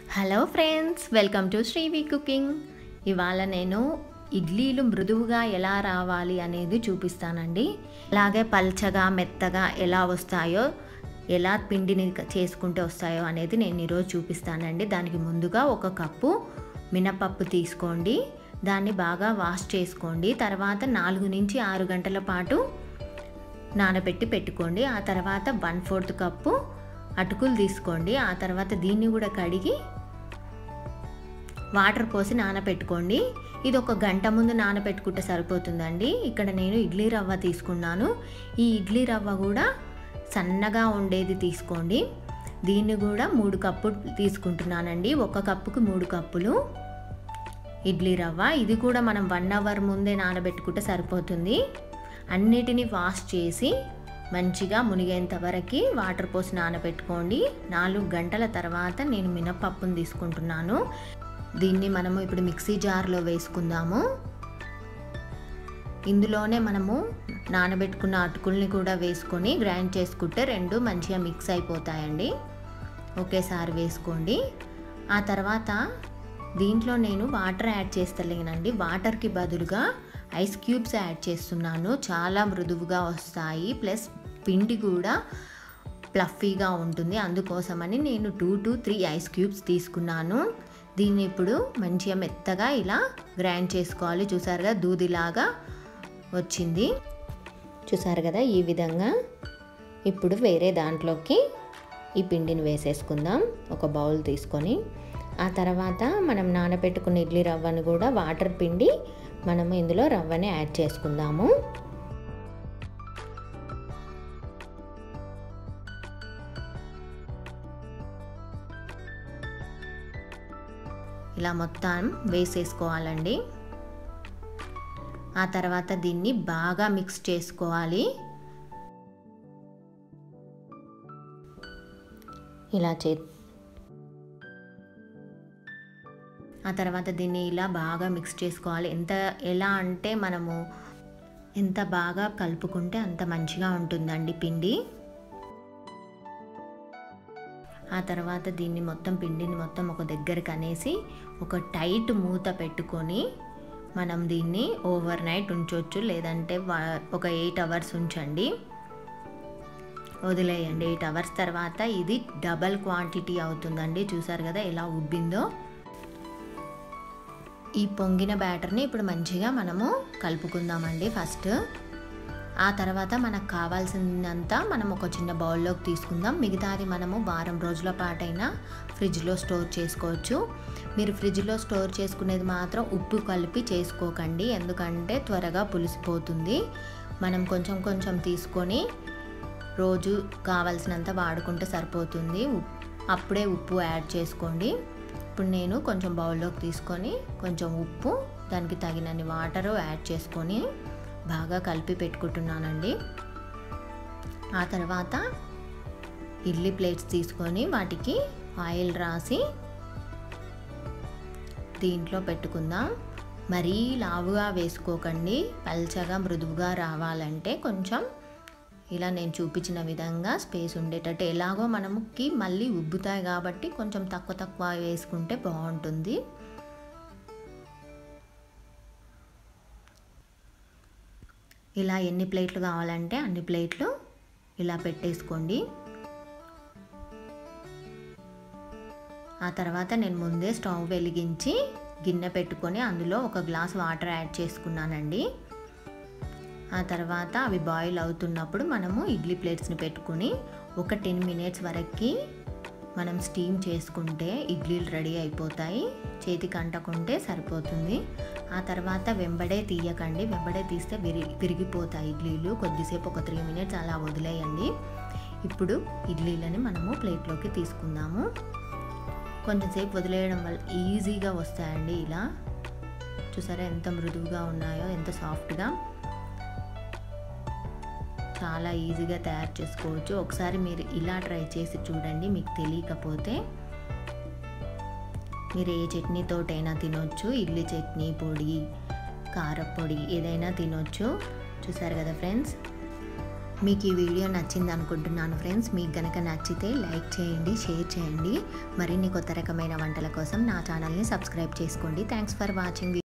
hello friends welcome to Srivi cooking ఇవాళ నేను ఇడ్లీలు మృదువుగా ఎలా రావాలి అనేది చూపిస్తానండి అలాగే పల్చగా మెత్తగా ఎలా వస్తాయో ఎలా పిండిని చేసుకుంటే వస్తాయో అనేది నేను ఈరోజు చూపిస్తానండి దానికి ముందుగా ఒక కప్పు మినపప్పు తీసుకోండి దాన్ని బాగా వాష్ చేసుకోండి తర్వాత నాలుగు నుంచి ఆరు గంటల పాటు నానబెట్టి పెట్టుకోండి ఆ తర్వాత వన్ ఫోర్త్ కప్పు అటుకులు తీసుకోండి ఆ తర్వాత దీన్ని కూడా కడిగి వాటర్ పోసి నానబెట్టుకోండి ఇది ఒక గంట ముందు నానబెట్టుకుంటే సరిపోతుందండి ఇక్కడ నేను ఇడ్లీ రవ్వ తీసుకున్నాను ఈ ఇడ్లీ రవ్వ కూడా సన్నగా ఉండేది తీసుకోండి దీన్ని కూడా మూడు కప్పు తీసుకుంటున్నానండి ఒక కప్పుకి మూడు కప్పులు ఇడ్లీ రవ్వ ఇది కూడా మనం వన్ అవర్ ముందే నానబెట్టుకుంటే సరిపోతుంది అన్నిటినీ వాష్ చేసి మంచిగా మునిగేంత వరకు వాటర్ పోసి నానబెట్టుకోండి నాలుగు గంటల తర్వాత నేను మినపప్పును తీసుకుంటున్నాను దీన్ని మనము ఇప్పుడు మిక్సీ జార్లో వేసుకుందాము ఇందులోనే మనము నానబెట్టుకున్న అటుకుల్ని కూడా వేసుకొని గ్రైండ్ చేసుకుంటే రెండు మంచిగా మిక్స్ అయిపోతాయండి ఒకేసారి వేసుకోండి ఆ తర్వాత దీంట్లో నేను వాటర్ యాడ్ చేస్తలేనండి వాటర్కి బదులుగా ఐస్ క్యూబ్స్ యాడ్ చేస్తున్నాను చాలా మృదువుగా వస్తాయి ప్లస్ పిండి కూడా ప్లఫీగా ఉంటుంది అందుకోసమని నేను two to three ice cubes తీసుకున్నాను దీన్ని ఇప్పుడు మంచిగా మెత్తగా ఇలా గ్రైండ్ చేసుకోవాలి చూసారుగా దూదిలాగా వచ్చింది చూసారు కదా ఈ విధంగా ఇప్పుడు వేరే దాంట్లోకి ఈ పిండిని వేసేసుకుందాం ఒక బౌల్ తీసుకొని ఆ తర్వాత మనం నానబెట్టుకున్న ఇడ్లీ రవ్వను కూడా వాటర్ పిండి మనము ఇందులో రవ్వని యాడ్ చేసుకుందాము ఇలా మొత్తం వేసేసుకోవాలండి ఆ తర్వాత దీన్ని బాగా మిక్స్ చేసుకోవాలి ఇలా చే ఆ తర్వాత దీన్ని ఇలా బాగా మిక్స్ చేసుకోవాలి ఎంత ఎలా అంటే మనము ఎంత బాగా కలుపుకుంటే అంత మంచిగా ఉంటుందండి పిండి ఆ తర్వాత దీన్ని మొత్తం పిండిని మొత్తం ఒక దగ్గరకు అనేసి ఒక టైట్ మూత పెట్టుకొని మనం దీన్ని ఓవర్ నైట్ ఉంచవచ్చు లేదంటే ఒక ఎయిట్ అవర్స్ ఉంచండి వదిలేయండి ఎయిట్ అవర్స్ తర్వాత ఇది డబల్ క్వాంటిటీ అవుతుందండి చూసారు కదా ఎలా ఉబ్బిందో ఈ పొంగిన బ్యాటర్ని ఇప్పుడు మంచిగా మనము కలుపుకుందామండి ఫస్ట్ ఆ తర్వాత మనకు కావాల్సిందంతా మనం ఒక చిన్న బౌల్లోకి తీసుకుందాం మిగతాది మనము వారం రోజుల పాటైనా ఫ్రిడ్జ్లో స్టోర్ చేసుకోవచ్చు మీరు ఫ్రిడ్జ్లో స్టోర్ చేసుకునేది మాత్రం ఉప్పు కలిపి చేసుకోకండి ఎందుకంటే త్వరగా పులిసిపోతుంది మనం కొంచెం కొంచెం తీసుకొని రోజు కావాల్సినంత వాడుకుంటే సరిపోతుంది అప్పుడే ఉప్పు యాడ్ చేసుకోండి ఇప్పుడు నేను కొంచెం బౌల్లోకి తీసుకొని కొంచెం ఉప్పు దానికి తగినన్ని వాటరు యాడ్ చేసుకొని బాగా కలిపి పెట్టుకుంటున్నానండి ఆ తర్వాత ఇడ్లీ ప్లేట్స్ తీసుకొని వాటికి ఆయిల్ రాసి దీంట్లో పెట్టుకుందాం మరీ లావుగా వేసుకోకండి పల్చగా మృదువుగా రావాలంటే కొంచెం ఇలా నేను చూపించిన విధంగా స్పేస్ ఉండేటట్టు ఎలాగో మనకి మళ్ళీ ఉబ్బుతాయి కాబట్టి కొంచెం తక్కువ తక్కువ వేసుకుంటే బాగుంటుంది ఇలా ఎన్ని ప్లేట్లు కావాలంటే అన్ని ప్లేట్లు ఇలా పెట్టేసుకోండి ఆ తర్వాత నేను ముందే స్టవ్ వెలిగించి గిన్నె పెట్టుకొని అందులో ఒక గ్లాస్ వాటర్ యాడ్ చేసుకున్నానండి ఆ తర్వాత అవి బాయిల్ అవుతున్నప్పుడు మనము ఇడ్లీ ప్లేట్స్ని పెట్టుకుని ఒక టెన్ మినిట్స్ వరకు మనం స్టీమ్ చేసుకుంటే ఇడ్లీలు రెడీ అయిపోతాయి చేతికి అంటకుంటే సరిపోతుంది ఆ తర్వాత వెంబడే తీయకండి వెంబడే తీస్తే విరి విరిగిపోతాయి ఇడ్లీలు కొద్దిసేపు ఒక త్రీ మినిట్స్ అలా వదిలేయండి ఇప్పుడు ఇడ్లీలని మనము ప్లేట్లోకి తీసుకుందాము కొంచెంసేపు వదిలేయడం వల్ల ఈజీగా వస్తాయండి ఇలా చూసారా ఎంత మృదువుగా ఉన్నాయో ఎంత సాఫ్ట్గా చాలా ఈజీగా తయారు చేసుకోవచ్చు ఒకసారి మీరు ఇలా ట్రై చేసి చూడండి మీకు తెలియకపోతే మీరు ఏ చట్నీతోటైనా తినొచ్చు ఇడ్లీ చట్నీ పొడి కారపొడి ఏదైనా తినొచ్చు చూసారు కదా ఫ్రెండ్స్ మీకు ఈ వీడియో నచ్చింది అనుకుంటున్నాను ఫ్రెండ్స్ మీకు గనక నచ్చితే లైక్ చేయండి షేర్ చేయండి మరిన్ని కొత్త రకమైన వంటల కోసం నా ఛానల్ని సబ్స్క్రైబ్ చేసుకోండి థ్యాంక్స్ ఫర్ వాచింగ్